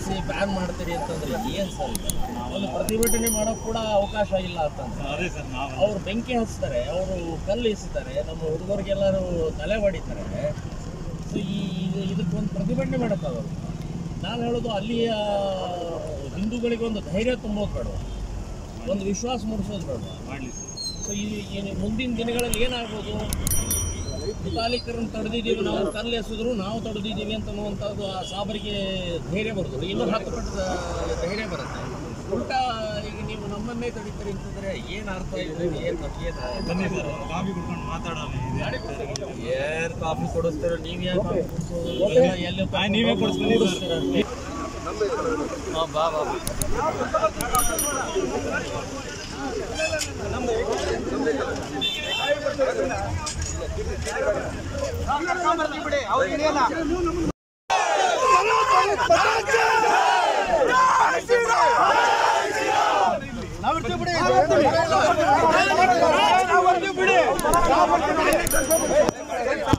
ನಿಲ್ಲಿಸಿ ಬ್ಯಾನ್ ಮಾಡ್ತೀರಿ ಅಂತಂದ್ರೆ ಏನ್ ಸರ್ ಇದು? ಒಂದು ಪ್ರತಿಭಟನೆ ಮಾಡೋಕ್ ಕೂಡ ಅವಕಾಶ ಇಲ್ಲ ಅಂತಂದ್ರೆ ಅದೇ ಸರ್ ನಾವು ಅವ್ರು ಬೆಂಕಿ ಹಚ್ತಾರೆ ಅವರು ಕಲ್ಲು ಎಸಿತಾರೆ ನಮ್ಮ ಹುಡುಗರಿಗೆಲ್ಲರೂ ತಲೆ ಹೊಡಿತಾರೆ ಸೊ ಈ ಇದು- ಇದಕ್ಕೊಂದು ಪ್ರತಿಭಟನೆ ಮಾಡೋಕ್ಕಾಗಲ್ಲ ನಾನು ಹೇಳೋದು ಅಲ್ಲಿಯ ಹಿಂದೂಗಳಿಗೆ ಒಂದು ಧೈರ್ಯ ತುಂಬೋದು ಬೇಡ ಒಂದು ವಿಶ್ವಾಸ ಮೂಡಿಸೋದು ಬೇಡ ಮಾಡಲಿ ಸರ್ ಸೊ ಈ ಈ ಮುಂದಿನ ದಿನಗಳಲ್ಲಿ ಏನಾಗ್ಬೋದು ಮುತಾಲಿಕರನ್ನು ತಡೆದಿದ್ದೀವಿ ನಾವು ಕಲ್ಲು ಎಸೆದ್ರು ನಾವು ತಡೆದಿದ್ದೀವಿ ಅಂತ ಅನ್ನುವಂಥದ್ದು ಆ ಸಾಬರಿಗೆ ಧೈರ್ಯ ಬರ್ತದೆ ಇನ್ನೂ ಹತ್ತು ಪಟ್ಟು ಧೈರ್ಯ ಬರುತ್ತೆ ಉಲ್ಟಾ ಈಗ ನೀವು ನಮ್ಮನ್ನೇ ತಡೀತೀರಿ ಅಂತಂದ್ರೆ ಏನು ಅರ್ಥ ಇದೆ ಏನು ಏನು ಬನ್ನಿ ಸರ್ ಒಂದು ಕಾಫಿ ಕುಡ್ಕೊಂಡು ಮಾತಾಡೋಣ ಇದೆ ಯಾರು ಕಾಫಿ ಕೊಡಿಸ್ತೀರೋ ನೀವು ಯಾರು ಕಾಫಿ ಕೊಡಿಸೋದು ಎಲ್ಲಿ ಆ, ನೀವೇ ಕೊಡಿಸ್ಬನ್ನಿ ಸರ್. ಕೊಡಿಸ್ತೀರ ಹಾಂ ಬಾ ಬಾ ಬಾ. ಬಿಡಿ